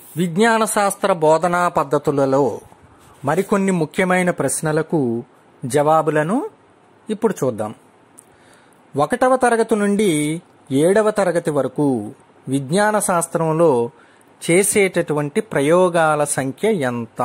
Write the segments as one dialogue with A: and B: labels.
A: విజ్ఞాన శాస్త్ర బోధనా పద్ధతులలో మరికొన్ని ముఖ్యమైన ప్రశ్నలకు జవాబులను ఇప్పుడు చూద్దాం ఒకటవ తరగతి నుండి ఏడవ తరగతి వరకు విజ్ఞాన శాస్త్రంలో చేసేటటువంటి ప్రయోగాల సంఖ్య ఎంత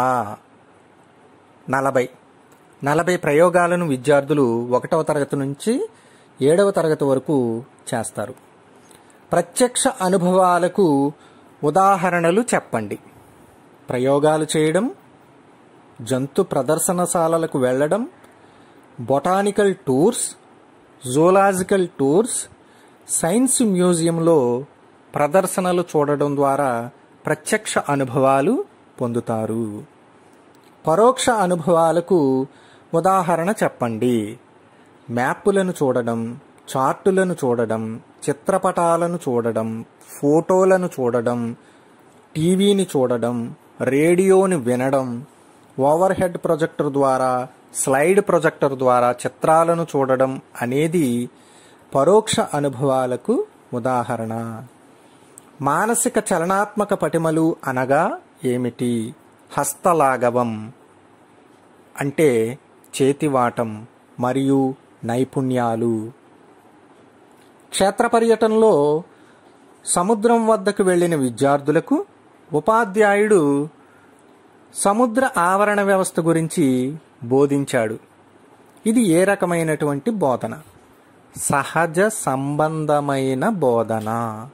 A: నలభై నలభై ప్రయోగాలను విద్యార్థులు ఒకటవ తరగతి నుంచి ఏడవ తరగతి వరకు చేస్తారు ప్రత్యక్ష అనుభవాలకు ఉదాహరణలు చెప్పండి ప్రయోగాలు చేయడం జంతు ప్రదర్శనశాలలకు వెళ్ళడం botanical tours zoological tours science మ్యూజియంలో ప్రదర్శనలు చూడడం ద్వారా ప్రత్యక్ష అనుభవాలు పొందుతారు పరోక్ష అనుభవాలకు ఉదాహరణ చెప్పండి మ్యాపులను చూడడం చార్టులను చూడడం చిత్రపటాలను చూడడం ఫోటోలను చూడడం టీవీని చూడడం రేడియోని వినడం ఓవర్ హెడ్ ప్రొజెక్టర్ ద్వారా స్లైడ్ ప్రొజెక్టర్ ద్వారా చిత్రాలను చూడడం అనేది పరోక్ష అనుభవాలకు ఉదాహరణ మానసిక చలనాత్మక పటిమలు అనగా ఏమిటి హస్తలాఘవం అంటే చేతివాటం మరియు నైపుణ్యాలు క్షేత్ర పర్యటనలో సముద్రం వద్దకు వెళ్ళిన విద్యార్థులకు ఉపాధ్యాయుడు సముద్ర ఆవరణ వ్యవస్థ గురించి బోధించాడు ఇది ఏ రకమైనటువంటి బోధన సహజ సంబంధమైన బోధన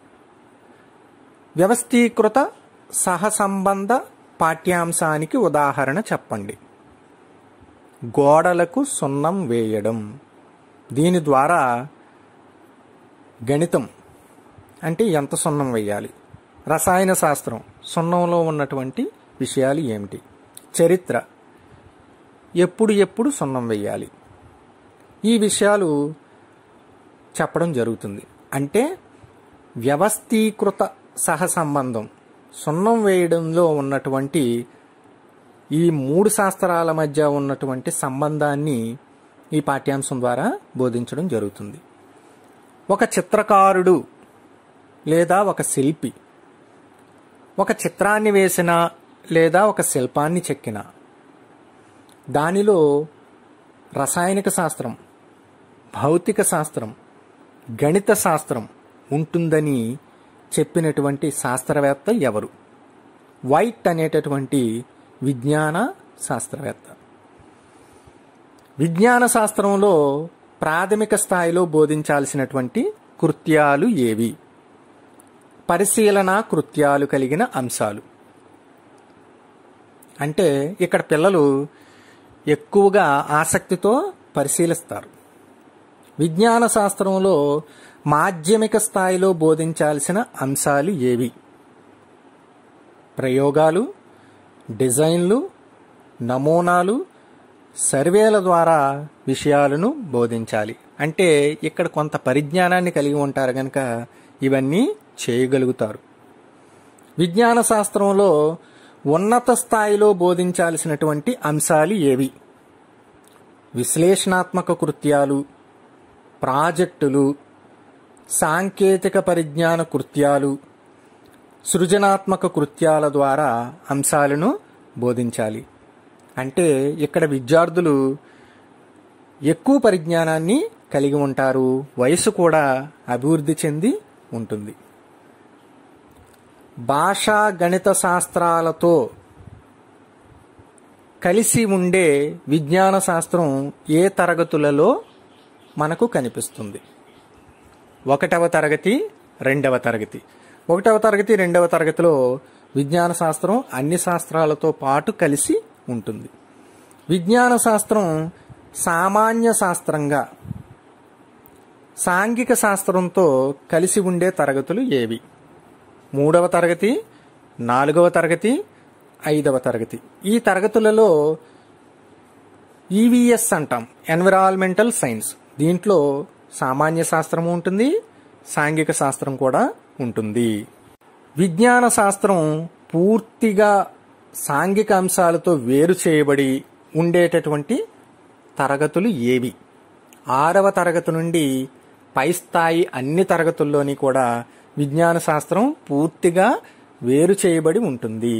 A: వ్యవస్థీకృత సహసంబంధ పాఠ్యాంశానికి ఉదాహరణ చెప్పండి గోడలకు సున్నం వేయడం దీని ద్వారా గణితం అంటే ఎంత సున్నం వేయాలి రసాయన శాస్త్రం సున్నంలో ఉన్నటువంటి విషయాలు ఏమిటి చరిత్ర ఎప్పుడు ఎప్పుడు సున్నం వేయాలి ఈ విషయాలు చెప్పడం జరుగుతుంది అంటే వ్యవస్థీకృత సహసంబంధం సున్నం వేయడంలో ఉన్నటువంటి ఈ మూడు శాస్త్రాల మధ్య ఉన్నటువంటి సంబంధాన్ని ఈ పాఠ్యాంశం ద్వారా బోధించడం జరుగుతుంది ఒక చిత్రకారుడు లేదా ఒక శిల్పి ఒక చిత్రాన్ని వేసిన లేదా ఒక శిల్పాన్ని చెక్కిన దానిలో రసాయనిక శాస్త్రం భౌతిక శాస్త్రం గణిత శాస్త్రం ఉంటుందని చెప్పినటువంటి శాస్త్రవేత్త ఎవరు వైట్ అనేటటువంటి విజ్ఞాన శాస్త్రవేత్త విజ్ఞాన శాస్త్రంలో ప్రాథమిక స్థాయిలో బోధించాల్సినటువంటి కృత్యాలు ఏవి పరిశీలన కృత్యాలు కలిగిన అంశాలు అంటే ఇక్కడ పిల్లలు ఎక్కువగా ఆసక్తితో పరిశీలిస్తారు విజ్ఞాన శాస్త్రంలో మాధ్యమిక స్థాయిలో బోధించాల్సిన అంశాలు ఏవి ప్రయోగాలు డిజైన్లు నమూనాలు సర్వేల ద్వారా విషయాలను బోధించాలి అంటే ఇక్కడ కొంత పరిజ్ఞానాన్ని కలిగి ఉంటారు కనుక ఇవన్నీ చేయగలుగుతారు విజ్ఞాన శాస్త్రంలో ఉన్నత స్థాయిలో బోధించాల్సినటువంటి అంశాలు ఏవి విశ్లేషణాత్మక కృత్యాలు ప్రాజెక్టులు సాంకేతిక పరిజ్ఞాన కృత్యాలు సృజనాత్మక కృత్యాల ద్వారా అంశాలను బోధించాలి అంటే ఇక్కడ విద్యార్థులు ఎక్కువ పరిజ్ఞానాన్ని కలిగి ఉంటారు వయసు కూడా అభివృద్ధి చెంది ఉంటుంది భాషా గణిత శాస్త్రాలతో కలిసి ఉండే విజ్ఞాన శాస్త్రం ఏ తరగతులలో మనకు కనిపిస్తుంది ఒకటవ తరగతి రెండవ తరగతి ఒకటవ తరగతి రెండవ తరగతిలో విజ్ఞాన శాస్త్రం అన్ని శాస్త్రాలతో పాటు కలిసి ఉంటుంది విజ్ఞాన శాస్త్రం సామాన్య శాస్త్రంగా సాంఘిక శాస్త్రంతో కలిసి ఉండే తరగతులు ఏవి మూడవ తరగతి నాలుగవ తరగతి ఐదవ తరగతి ఈ తరగతులలో ఈవీఎస్ అంటాం ఎన్విరాన్మెంటల్ సైన్స్ దీంట్లో సామాన్య శాస్త్రం ఉంటుంది సాంఘిక శాస్త్రం కూడా ఉంటుంది విజ్ఞాన శాస్త్రం పూర్తిగా సాంఘిక అంశాలతో వేరు చేయబడి ఉండేటటువంటి తరగతులు ఏవి ఆరవ తరగతి నుండి పై స్థాయి అన్ని తరగతుల్లోని కూడా విజ్ఞాన శాస్త్రం పూర్తిగా వేరు చేయబడి ఉంటుంది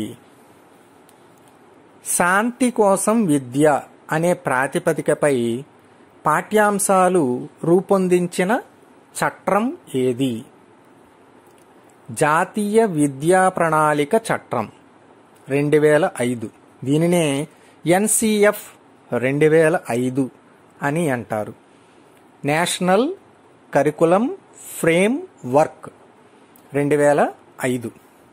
A: శాంతి కోసం విద్య అనే ప్రాతిపదికపై పాఠ్యాంశాలు రూపొందించిన చట్రం ఏది జాతీయ విద్యా ప్రణాళిక చట్టం రెండు వేల ఐదు దీనినే ఎన్సిఎఫ్ రెండు వేల ఐదు అని అంటారు నేషనల్ కరికులం ఫ్రేమ్ వర్క్ రెండు వేల ఐదు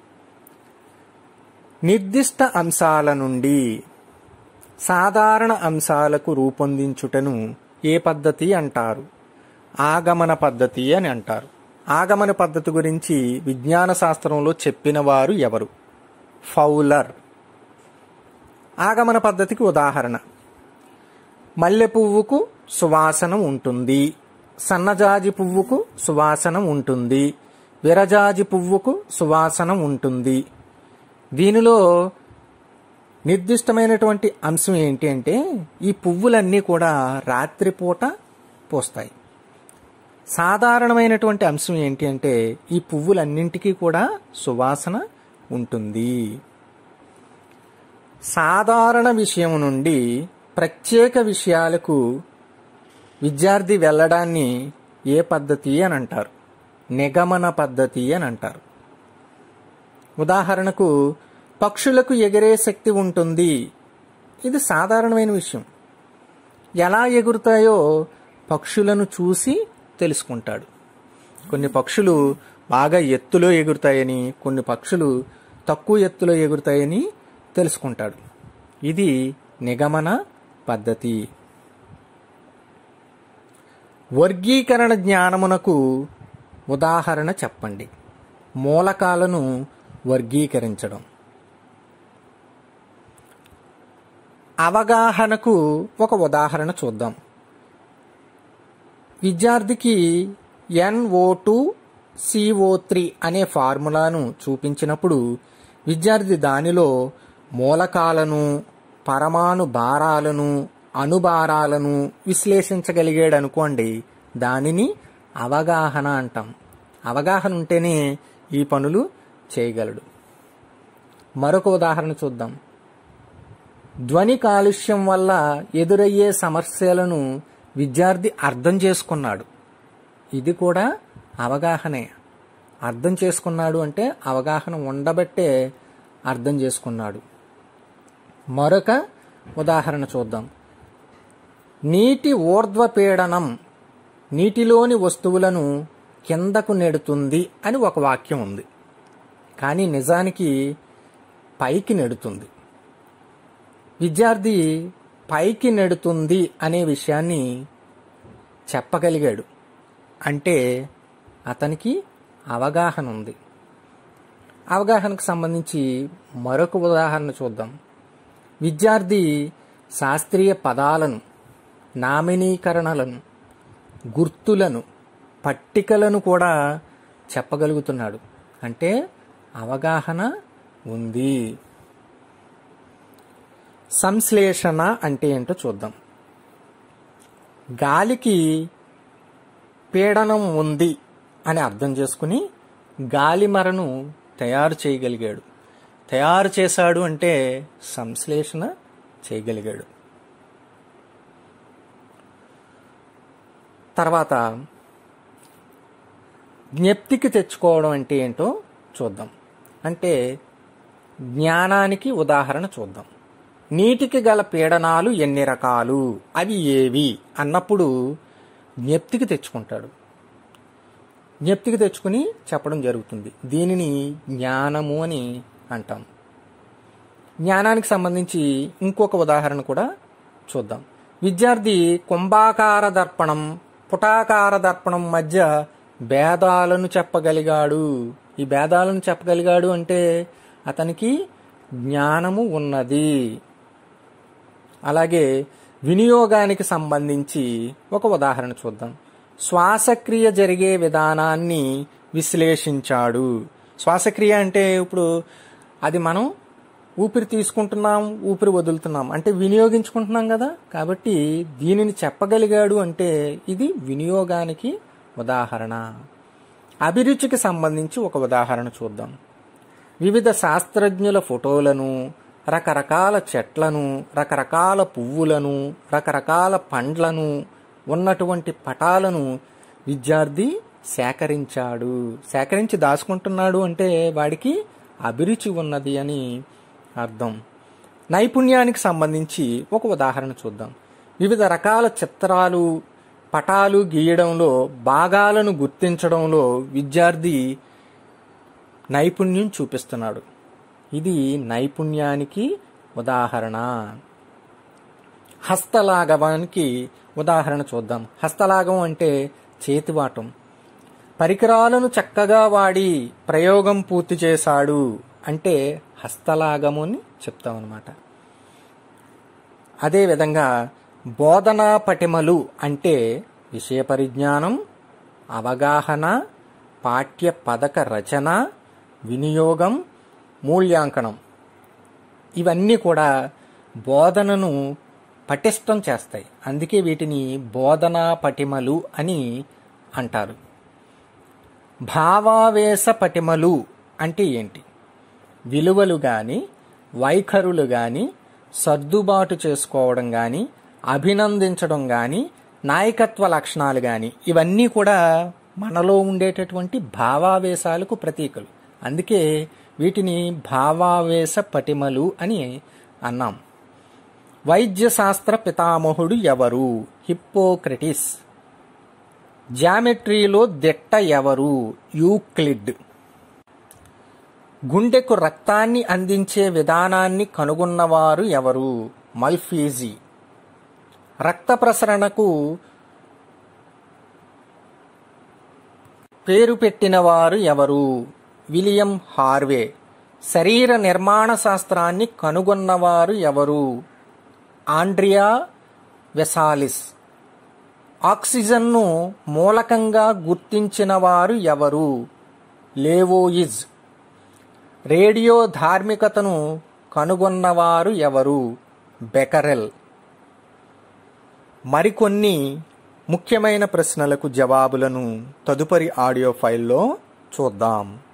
A: నిర్దిష్ట అంశాల నుండి సాధారణ అంశాలకు రూపొందించుటను ఏ పద్ధతి అంటారు ఆగమన పద్ధతి అని అంటారు ఆగమన పద్ధతి గురించి విజ్ఞాన శాస్త్రంలో చెప్పిన వారు ఎవరు ఫౌలర్ ఆగమన పద్ధతికి ఉదాహరణ మల్లె పువ్వుకు సువాసన ఉంటుంది సన్నజాజి పువ్వుకు సువాసన ఉంటుంది విరజాజి పువ్వుకు సువాసన ఉంటుంది దీనిలో నిర్దిష్టమైనటువంటి అంశం ఏంటి అంటే ఈ పువ్వులన్నీ కూడా రాత్రిపూట పూస్తాయి సాధారణమైనటువంటి అంశం ఏంటి అంటే ఈ పువ్వులన్నింటికీ కూడా సువాసన ఉంటుంది సాధారణ విషయం నుండి ప్రత్యేక విషయాలకు విద్యార్థి వెళ్ళడాన్ని ఏ పద్ధతి అని అంటారు నిగమన పద్ధతి అని అంటారు ఉదాహరణకు పక్షులకు ఎగిరే శక్తి ఉంటుంది ఇది సాధారణమైన విషయం ఎలా ఎగురుతాయో పక్షులను చూసి తెలుసుకుంటాడు కొన్ని పక్షులు బాగా ఎత్తులో ఎగురుతాయని కొన్ని పక్షులు తక్కువ ఎత్తులో ఎగురుతాయని తెలుసుకుంటాడు ఇది నిగమన పద్ధతి వర్గీకరణ జ్ఞానమునకు ఉదాహరణ చెప్పండి మూలకాలను వర్గీకరించడం అవగాహనకు ఒక ఉదాహరణ చూద్దాం విద్యార్థికి ఎన్ఓ టూ సిఓ త్రీ అనే ఫార్ములాను చూపించినప్పుడు విద్యార్థి దానిలో మూలకాలను పరమాణు భారాలను అణుభారాలను విశ్లేషించగలిగాడు అనుకోండి దానిని అవగాహన అంటాం అవగాహన ఉంటేనే ఈ పనులు చేయగలడు మరొక ఉదాహరణ చూద్దాం ధ్వని కాలుష్యం వల్ల ఎదురయ్యే సమస్యలను విద్యార్థి అర్థం చేసుకున్నాడు ఇది కూడా అవగాహనే అర్థం చేసుకున్నాడు అంటే అవగాహన ఉండబట్టే అర్థం చేసుకున్నాడు మరొక ఉదాహరణ చూద్దాం నీటి ఊర్ధ్వ పీడనం నీటిలోని వస్తువులను కిందకు నెడుతుంది అని ఒక వాక్యం ఉంది కానీ నిజానికి పైకి నెడుతుంది విద్యార్థి పైకి నెడుతుంది అనే విషయాన్ని చెప్పగలిగాడు అంటే అతనికి అవగాహన ఉంది అవగాహనకు సంబంధించి మరొక ఉదాహరణ చూద్దాం విద్యార్థి శాస్త్రీయ పదాలను నామినీకరణలను గుర్తులను పట్టికలను కూడా చెప్పగలుగుతున్నాడు అంటే అవగాహన ఉంది సంశ్లేషణ అంటే ఏంటో చూద్దాం గాలికి పీడనం ఉంది అని అర్థం చేసుకుని గాలిమరను తయారు చేయగలిగాడు తయారు చేశాడు అంటే సంశ్లేషణ చేయగలిగాడు తర్వాత జ్ఞప్తికి తెచ్చుకోవడం అంటే ఏంటో చూద్దాం అంటే జ్ఞానానికి ఉదాహరణ చూద్దాం నీటికి గల పీడనాలు ఎన్ని రకాలు అవి ఏవి అన్నప్పుడు జ్ఞప్తికి తెచ్చుకుంటాడు జ్ఞప్తికి తెచ్చుకుని చెప్పడం జరుగుతుంది దీనిని జ్ఞానము అని అంటాం జ్ఞానానికి సంబంధించి ఇంకొక ఉదాహరణ కూడా చూద్దాం విద్యార్థి కుంభాకార దర్పణం పుటాకార దర్పణం మధ్య భేదాలను చెప్పగలిగాడు ఈ భేదాలను చెప్పగలిగాడు అంటే అతనికి జ్ఞానము ఉన్నది అలాగే వినియోగానికి సంబంధించి ఒక ఉదాహరణ చూద్దాం శ్వాసక్రియ జరిగే విధానాన్ని విశ్లేషించాడు శ్వాసక్రియ అంటే ఇప్పుడు అది మనం ఊపిరి తీసుకుంటున్నాం ఊపిరి వదులుతున్నాం అంటే వినియోగించుకుంటున్నాం కదా కాబట్టి దీనిని చెప్పగలిగాడు అంటే ఇది వినియోగానికి ఉదాహరణ అభిరుచికి సంబంధించి ఒక ఉదాహరణ చూద్దాం వివిధ శాస్త్రజ్ఞుల ఫోటోలను రకరకాల చెట్లను రకరకాల పువ్వులను రకరకాల పండ్లను ఉన్నటువంటి పటాలను విద్యార్థి సేకరించాడు సేకరించి దాచుకుంటున్నాడు అంటే వాడికి అభిరుచి ఉన్నది అని అర్థం నైపుణ్యానికి సంబంధించి ఒక ఉదాహరణ చూద్దాం వివిధ రకాల చిత్రాలు పటాలు గీయడంలో భాగాలను గుర్తించడంలో విద్యార్థి నైపుణ్యం చూపిస్తున్నాడు ఇది నైపుణ్యానికి ఉదాహరణ హస్తలాఘవానికి ఉదాహరణ చూద్దాం హస్తలాఘవం అంటే చేతివాటం పరికరాలను చక్కగా వాడి ప్రయోగం పూర్తి చేశాడు అంటే హస్తలాగము అని చెప్తామన్నమాట అదేవిధంగా బోధనా పటిమలు అంటే విషయ పరిజ్ఞానం అవగాహన పాఠ్య పథక రచన వినియోగం మూల్యాంకనం ఇవన్నీ కూడా బోధనను పటిష్టం చేస్తాయి అందుకే వీటిని బోధనా పటిమలు అని అంటారు భావావేశ పటిమలు అంటే ఏంటి విలువలు కానీ వైఖరులు కానీ సర్దుబాటు చేసుకోవడం కానీ అభినందించడం కానీ నాయకత్వ లక్షణాలు కానీ ఇవన్నీ కూడా మనలో ఉండేటటువంటి భావావేశాలకు ప్రతీకలు అందుకే వీటిని భావావేశ పటిమలు అని అన్నాం వైద్య శాస్త్ర పితామహుడు ఎవరు హిప్పోక్రటిస్ జామెట్రీలో దిట్ట ఎవరు యూక్లిడ్ గుండెకు రక్తాన్ని అందించే విధానాన్ని కనుగొన్నవారు ఎవరు మల్ఫీజీ రక్త ప్రసరణకు పేరు పెట్టినవారు ఎవరు విలియం హార్వే శరీర నిర్మాణ శాస్త్రాన్ని కనుగొన్నవారు ఎవరు ఆండ్రియా వెసాలిస్ ఆక్సిజన్ను మూలకంగా గుర్తించిన వారు ఎవరు లేవోయిజ్ రేడియో ధార్మికతను కనుగొన్నవారు ఎవరు బెకరెల్ మరికొన్ని ముఖ్యమైన ప్రశ్నలకు జవాబులను తదుపరి ఆడియో ఫైల్లో చూద్దాం